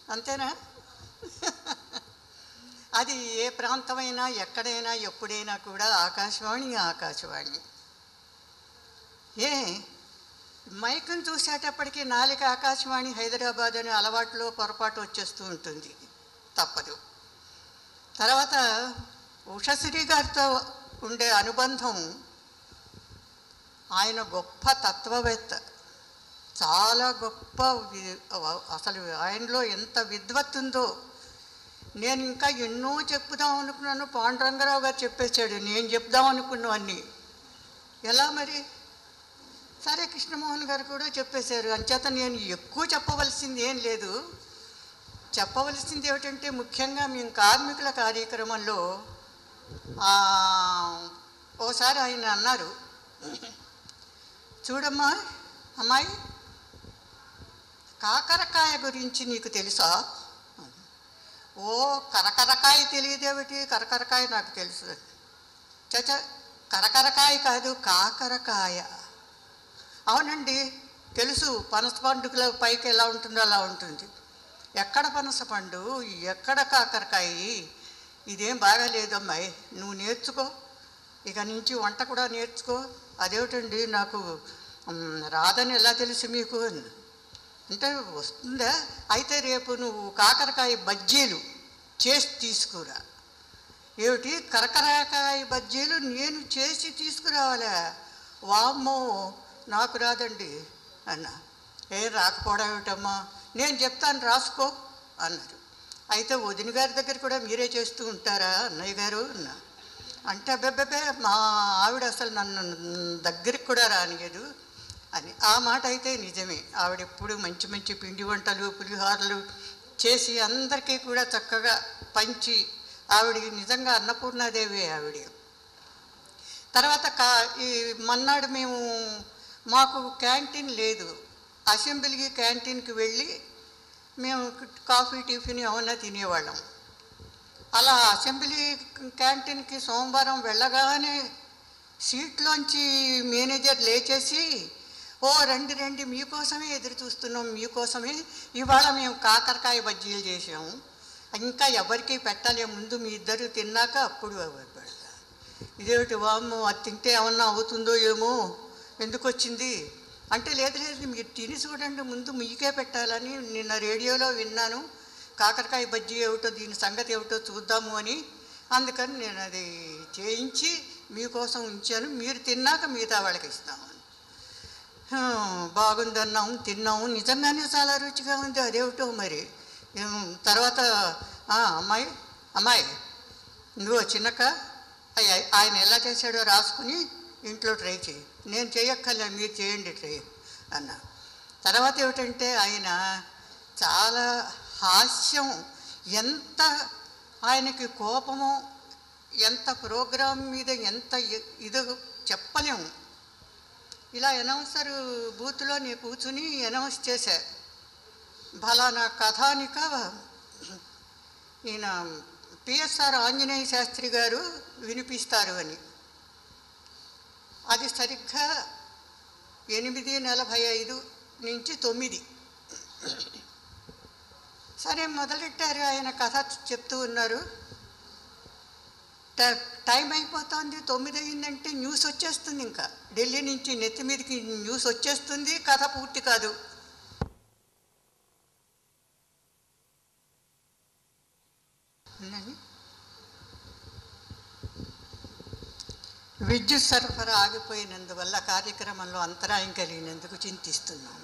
అంతేనా అది ఏ ప్రాంతమైనా ఎక్కడైనా ఎప్పుడైనా కూడా ఆకాశవాణి ఆకాశవాణి ఏ మైకును చూసేటప్పటికి నాలుక ఆకాశవాణి హైదరాబాద్ అనే అలవాటులో పొరపాటు వచ్చేస్తూ ఉంటుంది తప్పదు తర్వాత ఉషశ్రీ గారితో ఉండే అనుబంధం ఆయన గొప్ప తత్వవేత్త చాలా గొప్ప వి- అసలు ఆయనలో ఎంత విద్వత్ ఉందో నేను ఇంకా ఎన్నో చెప్పుదాం అనుకున్నాను పాండురంగరావు గారు చెప్పేశాడు నేను చెప్దాం అనుకున్నవన్నీ ఎలా మరి సరే కృష్ణమోహన్ గారు కూడా చెప్పేశారు అంచేత నేను ఎక్కువ చెప్పవలసింది ఏం లేదు చెప్పవలసింది ఏమిటంటే ముఖ్యంగా మేము కార్మికుల కార్యక్రమంలో ఆ, ఓసారి ఆయన అన్నారు చూడమ్మా అమ్మాయి కాకరకాయ గురించి నీకు తెలుసా ఓ కరకరకాయ తెలియదేమిటి కరకరకాయ నాకు తెలుసు చచ కరకరకాయ కాదు కాకరకాయ అవునండి తెలుసు పనస పండుగల పైకి ఎలా ఉంటుందో అలా ఉంటుంది ఎక్కడ పనస పండు ఎక్కడ కాకరకాయ ఇదేం బాగాలేదమ్మాయి నువ్వు నేర్చుకో ఇక నుంచి వంట కూడా నేర్చుకో అదేమిటండి నాకు మ్, రాదని ఎలా తెలుసు మీకు అని. అంటే వస్తుందా అయితే రేపు నువ్వు కాకరకాయ బజ్జీలు చేసి తీసుకురా ఏమిటి కరకరకాయ బజ్జీలు నేను చేసి తీసుకురావాలా వామ్మో నాకు రాదండి అన్న ఏం రాకపోవడం ఏమిటమ్మా నేను చెప్తాను రాసుకో అన్నారు అయితే వదిన గారి దగ్గర కూడా మీరే చేస్తూ ఉంటారా అన్నయ్య గారు అన్న అంటే అబ్బెబ్బెబ్బే మా ఆవిడ అసలు నన్ను దగ్గరికి కూడా రానియదు అని ఆ మాట అయితే నిజమే ఆవిడ ఎప్పుడు మంచి మంచి పిండి వంటలు పులిహోరలు చేసి అందరికీ కూడా చక్కగా పంచి ఆవిడ నిజంగా అన్నపూర్ణాదేవి ఆవిడ తర్వాత కా ఈ మన్నాడు మేము మాకు క్యాంటీన్ లేదు అసెంబ్లీకి క్యాంటీన్కి వెళ్ళి మేము కాఫీ టిఫిన్ ఏమన్నా తినేవాళ్ళం అలా అసెంబ్లీ క్యాంటీన్కి సోమవారం వెళ్ళగానే సీట్లోంచి మేనేజర్ లేచేసి ఓ రండి రండి మీకోసమే ఎదురు చూస్తున్నాం మీకోసమే ఇవాళ మేము కాకరకాయ బజ్జీలు చేసాము ఇంకా ఎవరికి పెట్టాలి ముందు మీ ఇద్దరు తిన్నాక అప్పుడు ఎవరు పెడతా ఇదేమిటి వాము అది తింటే ఏమన్నా అవుతుందో ఏమో ఎందుకు వచ్చింది అంటే లేదు లేదు మీరు తిని చూడండి ముందు మీకే పెట్టాలని నిన్న రేడియోలో విన్నాను కాకరకాయ బజ్జీ ఏమిటో దీని సంగతి ఏమిటో చూద్దాము అని అందుకని నేను అది చేయించి మీకోసం ఉంచాను మీరు తిన్నాక మిగతా వాళ్ళకి ఇస్తాము హా, బాగుందన్నాము తిన్నాము నిజంగానే చాలా రుచిగా ఉంది అదేమిటో మరి ఏం, తర్వాత "ఆ, అమ్మాయి అమ్మాయి నువ్వు చిన్నక్క అయ్య- ఆయన ఎలా చేశాడో రాసుకుని ఇంట్లో ట్రై చేయి నేను చేయక్కర్లే మీరు చేయండి ట్రై అన్న తర్వాత ఏమిటంటే ఆయన చాలా హాస్యం ఎంత ఆయనకి కోపమో ఎంత ప్రోగ్రాం మీద ఎంత ఇ- ఇదో చెప్పలేము ఇలా అనౌన్సర్ బూత్లో నేను కూర్చుని అనౌన్స్ చేశా ఫలానా కథానిక ఈయన పిఎస్ఆర్ ఆంజనేయ శాస్త్రి గారు వినిపిస్తారు అని అది సరిగ్గా ఎనిమిది నలభై ఐదు నుంచి తొమ్మిది సరే మొదలెట్టారు ఆయన కథ చెప్తూ ఉన్నారు ట- టైం అయిపోతుంది తొమ్మిది అయిందంటే న్యూస్ వచ్చేస్తుంది ఇంకా ఢిల్లీ నుంచి నెత్తి మీదకి న్యూస్ వచ్చేస్తుంది కథ పూర్తి కాదు ఉందండి. విద్యుత్ సరఫరా ఆగిపోయినందువల్ల కార్యక్రమంలో అంతరాయం కలిగినందుకు చింతిస్తున్నాం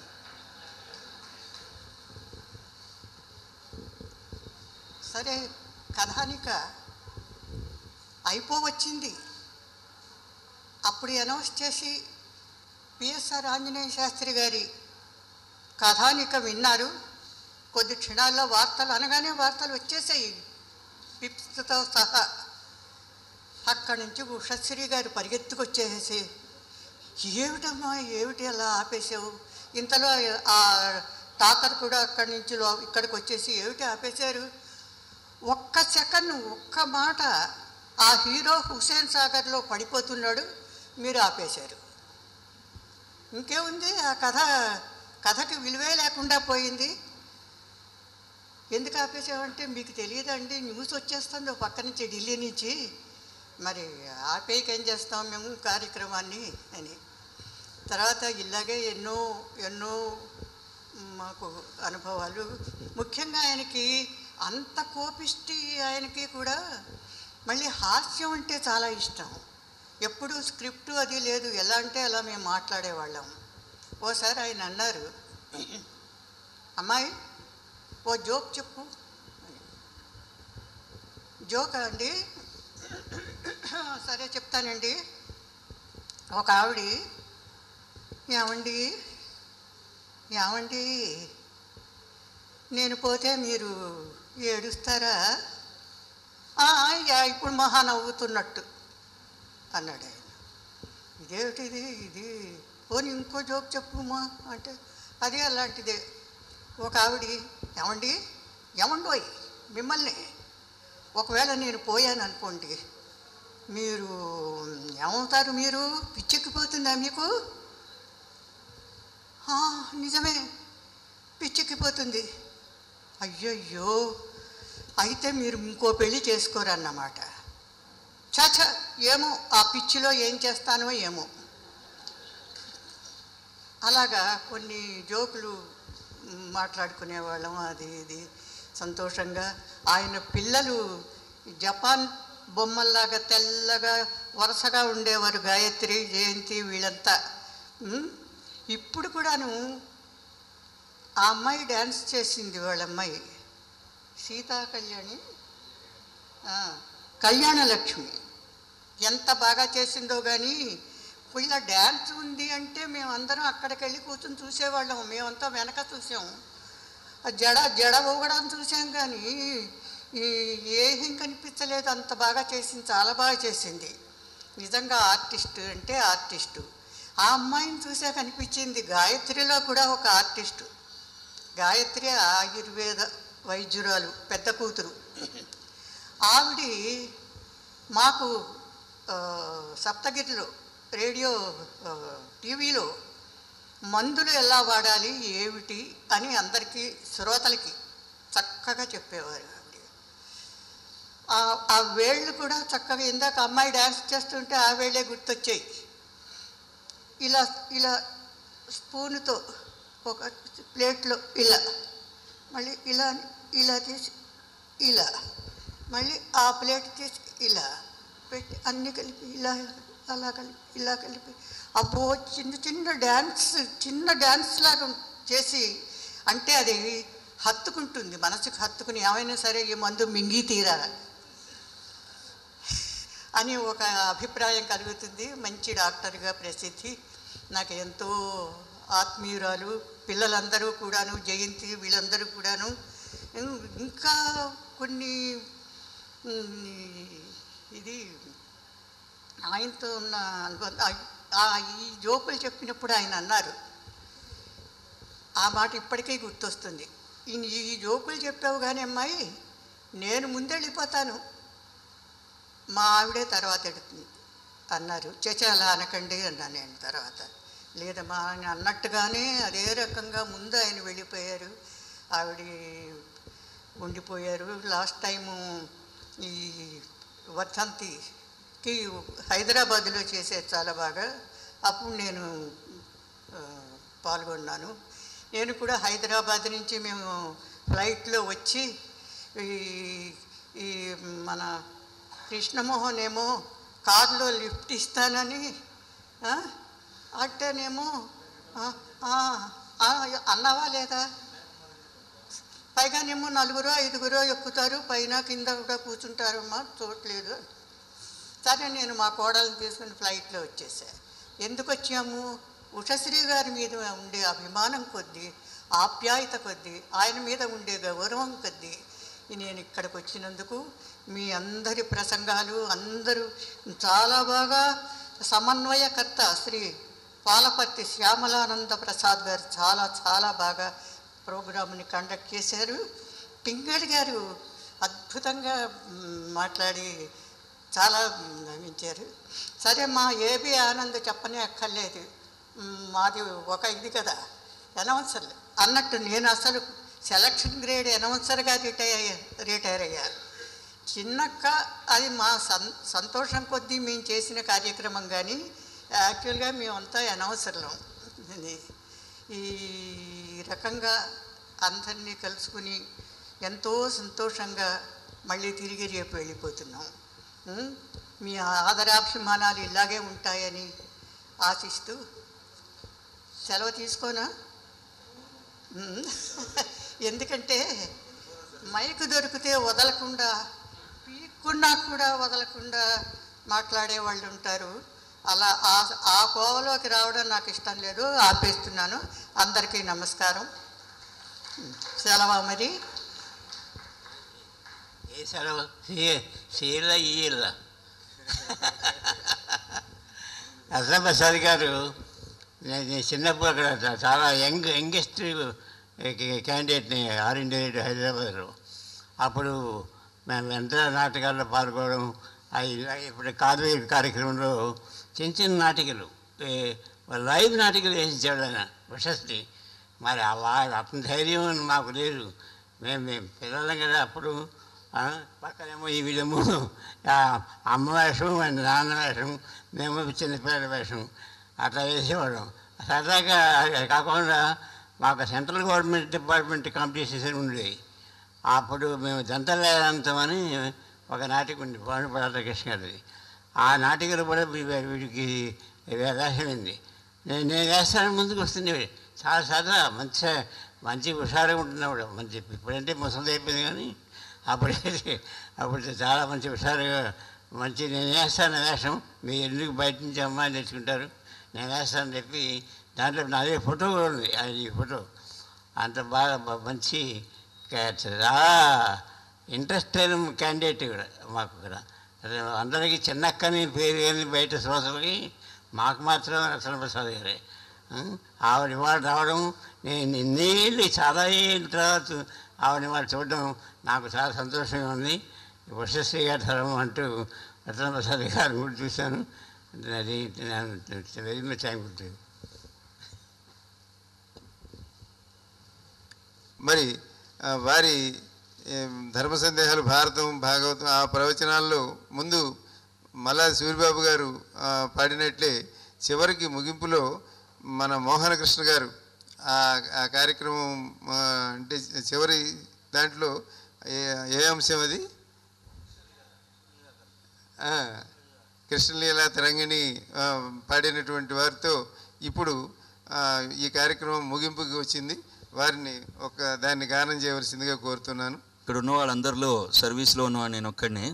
సరే కథానిక అయిపోవచ్చింది అప్పుడు అనౌన్స్ చేసి పిఎస్ఆర్ ఆంజనేయ శాస్త్రి గారి కథానిక విన్నారు కొద్ది క్షణాల్లో వార్తలు అనగానే వార్తలు వచ్చేసాయి పిప్స్తో సహా అక్కడి నుంచి ఉషశ్రీ గారు పరిగెత్తుకొచ్చేసి ఏమిటమ్మా ఏమిటి అలా ఆపేసావు ఇంతలో ఆ టాకర్ కూడా అక్కడి నుంచి లో ఇక్కడికి వచ్చేసి ఏమిటి ఆపేశారు ఒక్క సెకండ్ ఒక్క మాట ఆ హీరో హుసేన్ సాగర్లో పడిపోతున్నాడు మీరు ఆపేశారు ఇంకేముంది ఆ కథ కథకి విలువే లేకుండా పోయింది ఎందుకు ఆపేసామంటే మీకు తెలియదండి న్యూస్ వచ్చేస్తుంది ఒక పక్క నుంచి ఢిల్లీ నుంచి మరి ఆపేయక ఏం చేస్తాం మేము కార్యక్రమాన్ని అని తర్వాత ఇలాగే ఎన్నో ఎన్నో మాకు అనుభవాలు ముఖ్యంగా ఆయనకి అంత కోపిష్టి ఆయనకి కూడా మళ్ళీ హాస్యం అంటే చాలా ఇష్టం ఎప్పుడు స్క్రిప్ట్ అది లేదు ఎలా అంటే అలా మేము మాట్లాడేవాళ్ళం ఓసారి ఆయన అన్నారు అమ్మాయి ఓ జోక్ చెప్పు అని. జోకా అండి సరే చెప్తానండి ఒక ఆవిడ ఏమండి ఏమండి నేను పోతే మీరు ఏడుస్తారా "ఆ, యా, ఇప్పుడు మహా నవ్వుతున్నట్టు అన్నాడు ఆయన ఇదేమిటిది ఇది పోనీ ఇంకో జోక్ చెప్పుమా అంటే అది అలాంటిదే ఒక ఆవిడ ఏమండి ఏమండోయ్ మిమ్మల్ని ఒకవేళ నేను పోయాను అనుకోండి మీరు ఏమవుతారు మీరు పిచ్చెక్కిపోతుందా మీకు "ఆ, నిజమే పిచ్చెక్కిపోతుంది అయ్యయ్యో అయితే మీరు ఇంకో పెళ్లి చేసుకోరన్నమాట చాచ ఏమో ఆ పిచ్చిలో ఏం చేస్తానో ఏమో అలాగా కొన్ని జోకులు మాట్లాడుకునేవాళ్ళం అది ఇది సంతోషంగా ఆయన పిల్లలు జపాన్ బొమ్మల్లాగా తెల్లగా వరుసగా ఉండేవారు గాయత్రి జయంతి వీళ్ళంతా ఉమ్, ఇప్పుడు కూడాను ఆ అమ్మాయి డ్యాన్స్ చేసింది వాళ్ళ అమ్మాయి సీతా కళ్యాణి ఆ, కళ్యాణలక్ష్మి ఎంత బాగా చేసిందో కానీ ఇలా డ్యాన్స్ ఉంది అంటే మేమందరం అక్కడికి వెళ్ళి కూర్చొని చూసేవాళ్ళం మేమంతా వెనక చూసాం ఆ జడ జడ ఊగడం చూసాం కానీ ఈ ఏం కనిపించలేదు అంత బాగా చేసింది చాలా బాగా చేసింది నిజంగా ఆర్టిస్ట్ అంటే ఆర్టిస్టు ఆ అమ్మాయిని చూసా కనిపించింది గాయత్రిలో కూడా ఒక ఆర్టిస్టు గాయత్రి ఆయుర్వేద వైద్యురాలు పెద్ద కూతురు ఆవిడ మాకు ఆ, సప్తగిరిలో రేడియో ఆ, టీవీలో మందులు ఎలా వాడాలి ఏమిటి అని అందరికీ శ్రోతలకి చక్కగా చెప్పేవారు ఆవిడ ఆ- ఆ వేళ్ళు కూడా చక్కగా ఇందాక అమ్మాయి డ్యాన్స్ చేస్తుంటే ఆ వేళ్ళే గుర్తొచ్చాయి ఇలా ఇలా స్పూన్తో ఒక ప్లేట్లో ఇలా మళ్ళీ ఇలా ఇలా తీసి ఇలా మళ్ళీ ఆ ప్లేట్ తీసి ఇలా పెట్టి అన్నీ కలిపి ఇలా అలా కలిపి ఇలా కలిపి అబ్బో చిన్న చిన్న డ్యాన్స్ చిన్న డ్యాన్స్ లాగా చేసి అంటే అది హత్తుకుంటుంది మనసుకు హత్తుకుని ఏమైనా సరే ఈ మందు మింగి తీరా అని ఒక అభిప్రాయం కలుగుతుంది మంచి డాక్టర్గా ప్రసిద్ధి నాకు ఎంతో ఆత్మీయురాలు పిల్లలందరూ కూడాను జయంతి వీళ్ళందరూ కూడాను ఇం- ఇంకా కొన్ని ఉమ్, ఇది ఆయనతో ఉన్న అనుబంధ ఆ- ఆ ఈ జోకులు చెప్పినప్పుడు ఆయన అన్నారు ఆ మాట ఇప్పటికీ గుర్తొస్తుంది ఈ ఈ జోకులు చెప్పావు కానీ అమ్మాయి నేను ముందెళ్ళిపోతాను మా ఆవిడే తర్వాత ఎడుతుంది అన్నారు చేచే అలా అనకండి అన్నాను నేను తర్వాత లేదమ్మా ఆయన అన్నట్టుగానే అదే రకంగా ముందు ఆయన వెళ్ళిపోయారు ఆవిడ ఉండిపోయారు లాస్ట్ టైము ఈ వర్ధంతికి హైదరాబాద్లో చేసేది చాలా బాగా అప్పుడు నేను ఆ, పాల్గొన్నాను నేను కూడా హైదరాబాద్ నుంచి మేము ఫ్లైట్లో వచ్చి ఈ ఈ మన కృష్ణమోహన్ ఏమో కారులో లిఫ్ట్ ఇస్తానని ఆ, అట్టేనేమో ఆ, ఆ, ఆ, అన్నావా లేదా పైగానేమో నలుగురో ఐదుగురో ఎక్కుతారు పైన కింద కూడా కూర్చుంటారమ్మా చూడలేదు సరే నేను మా కోడలను తీసుకుని ఫ్లైట్లో వచ్చేసా ఎందుకు వచ్చాము ఉషశ్రీ గారి మీద ఉండే అభిమానం కొద్దీ ఆప్యాయత కొద్దీ ఆయన మీద ఉండే గౌరవం కొద్దీ నేను ఇక్కడికి వచ్చినందుకు మీ అందరి ప్రసంగాలు అందరూ చాలా బాగా సమన్వయకర్త శ్రీ పాలపర్తి శ్యామలానంద ప్రసాద్ గారు చాలా చాలా బాగా ప్రోగ్రామ్ని కండక్ట్ చేశారు పింగళి గారు అద్భుతంగా మ్, మాట్లాడి చాలా నవ్వించారు సరే మా ఏబి ఆనంద్ చెప్పనే అక్కర్లేదు మ్, మాది ఒక ఇది కదా అనవసరం అన్నట్టు నేను అసలు సెలక్షన్ గ్రేడ్ అనౌన్సర్గా రిటైర్ అయ్యారు రిటైర్ అయ్యారు చిన్నక్క అది మా సం సంతోషం కొద్దీ మేము చేసిన కార్యక్రమం కానీ యాక్చువల్గా మేమంతా అనౌన్సర్లం ఇది ఈ రకంగా అందరినీ కలుసుకుని ఎంతో సంతోషంగా మళ్ళీ తిరిగి రేపు వెళ్ళిపోతున్నాం ఉం? మీ ఆదరాభిమానాలు ఇలాగే ఉంటాయని ఆశిస్తూ సెలవు తీసుకోనా ఉం? ఎందుకంటే మైక్ దొరికితే వదలకుండా పీక్కున్నా కూడా వదలకుండా మాట్లాడే వాళ్ళు ఉంటారు అలా ఆ ఆ కోవలోకి రావడం నాకు ఇష్టం లేదు ఆపేస్తున్నాను అందరికీ నమస్కారం సెలవా మరి ఏ సెలవు సీల ఈల అసలు ప్రసాద్ గారు నేను నేను చిన్నప్పుడు అక్కడ చా- చాలా యంగ్ యంగెస్ట్ క్యాండిడేట్ని ఆల్ ఇండియా రేడియో హైదరాబాద్లో అప్పుడు మేము ఎంత నాటకాల్లో పాల్గొనడం అవి ఇప్పుడు కాదు కార్యక్రమంలో చిన్న చిన్న నాటికలు ఏ, లైవ్ నాటికలు వేసించాడు ఆయన ప్రశస్తి మరి అలా అతని ధైర్యం మాకు లేదు మేము మేము పిల్లలం కదా అప్పుడు ఆ, పక్కనేమో ఈ వీళ్ళేమో ఆ, అమ్మ వేషం అండ్ నాన్న వేషం మేము చిన్నపిల్లల వేషం అట్లా వేసేవాళ్ళం సరదాగా అది కాకుండా మాకు సెంట్రల్ గవర్నమెంట్ డిపార్ట్మెంట్ కాంపిటీషన్స్ అని ఉండేవి అప్పుడు మేము దంతలేదంతం అని ఒక నాటిక ఉంది పవన్ రాధాకృష్ణ గారిది ఆ నాటికలు కూడా వీ- వీ- వీడికి వేషమైంది నేను నేను వేస్తాను ముందుకు వస్తుండేవి చాలా సరదా మంచి మంచి హుషారుగా ఉంటున్నాడు మంచి ఇప్పుడంటే ముసలి అయిపోయింది కానీ అప్పుడైతే అప్పుడు చాలా మంచి హుషారుగా మంచి నేను వేస్తాను వేషం మీరు ఎందుకు బయట నుంచి అమ్మాయిని తెచ్చుకుంటారు నేను వేస్తానని చెప్పి దాంట్లో నాదే ఫోటో కూడా ఉంది అది ఈ ఫోటో అంత బాగా బ- మంచి కా- చాలా ఇంట్రెస్ట్ అయిన క్యాండిడేట్ కూడా మాకు ఇక్కడ అదే అందరికీ చిన్నక్కని పేరు కానీ బయట శ్రోతలకి మాకు మాత్రం రతన ప్రసాద్ గారే ఆ, ఆవిడ ఇవాళ రావడం నేను ఇన్నేళ్ళు చాలా ఏళ్ళ తర్వాత ఆవిడ ఇవాళ చూడడం నాకు చాలా సంతోషంగా ఉంది వశశ్రీ గారి ధర్మం అంటూ రతన ప్రసాద్ గారిని కూడా చూశాను అది వెరీ మచ్ థ్యాంక్ యూ మరి ఆ, వారి ఏం, ధర్మ సందేహాలు భారతం భాగవతం ఆ ప్రవచనాల్లో ముందు మల్లా సూరిబాబు గారు ఆ, పాడినట్లే చివరికి ముగింపులో మన మోహనకృష్ణ గారు ఆ ఆ కార్యక్రమం ఆ, అంటే చివరి దాంట్లో ఏ ఏ అంశం అది ఆ, కృష్ణలీల తరంగిణి ఆ, పాడినటువంటి వారితో ఇప్పుడు ఆ, ఈ కార్యక్రమం ముగింపుకి వచ్చింది వారిని ఒక దాన్ని గానం చేయవలసిందిగా కోరుతున్నాను ఇక్కడ ఉన్న వాళ్ళందరిలో సర్వీస్లో ఉన్నవాడు నేను ఒక్కడిని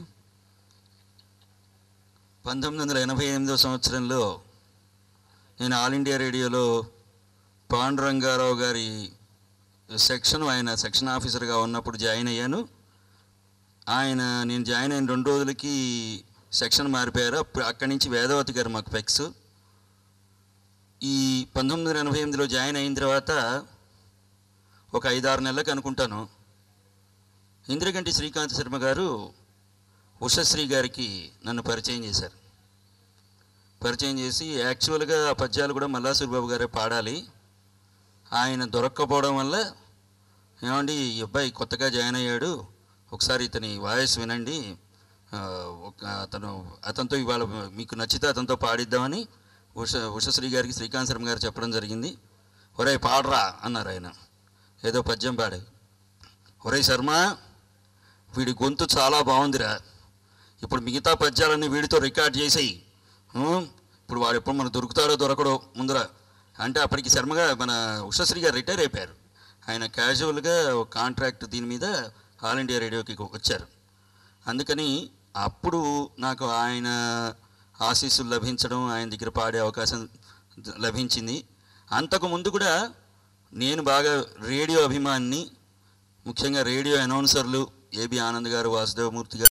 పంతొమ్మిది వందల ఎనభై ఎనిమిదో సంవత్సరంలో నేను ఆల్ ఇండియా రేడియోలో పాండురంగారావు గారి సెక్షన్ ఆయన సెక్షన్ ఆఫీసర్గా ఉన్నప్పుడు జాయిన్ అయ్యాను ఆయన నేను జాయిన్ అయిన రెండు రోజులకి సెక్షన్ మారిపోయారు అప్పుడు అక్కడి నుంచి వేదవతి గారు మాకు పెక్స్ ఈ పంతొమ్మిది వందల ఎనభై ఎనిమిదిలో జాయిన్ అయిన తర్వాత ఒక ఐదారు నెలలకు అనుకుంటాను ఇంద్రగంటి శ్రీకాంత్ శర్మ గారు ఉషశ్రీ గారికి నన్ను పరిచయం చేశారు పరిచయం చేసి యాక్చువల్గా ఆ పద్యాలు కూడా మల్లాసూరి బాబు గారే పాడాలి ఆయన దొరక్కపోవడం వల్ల ఏమండి ఈ అబ్బాయి కొత్తగా జాయిన్ అయ్యాడు ఒకసారి ఇతని వాయిస్ వినండి ఆ, ఒక అతను అతనితో ఇవాళ మీకు నచ్చితే అతనితో పాడిద్దామని ఉష ఉషశ్రీ గారికి శ్రీకాంత్ శర్మ గారు చెప్పడం జరిగింది ఒరే పాడరా అన్నారు ఆయన ఏదో పద్యం పాడే ఒరే శర్మ వీడి గొంతు చాలా బాగుందిరా ఇప్పుడు మిగతా పద్యాలన్నీ వీడితో రికార్డ్ చేసేయి ఉం? ఇప్పుడు వాడు ఎప్పుడు మనకు దొరుకుతాడో దొరకడో ముందర అంటే అప్పటికి శర్మగా మన ఉషశ్రీ గారు రిటైర్ అయిపోయారు ఆయన క్యాజువల్గా ఒక కాంట్రాక్ట్ దీని మీద ఆల్ ఇండియా రేడియోకి వచ్చారు అందుకని అప్పుడు నాకు ఆయన ఆశీస్సులు లభించడం ఆయన దగ్గర పాడే అవకాశం లభించింది అంతకు ముందు కూడా నేను బాగా రేడియో అభిమాన్ని ముఖ్యంగా రేడియో అనౌన్సర్లు ఏబి ఆనంద్ గారు వాసుదేవమూర్తి గారు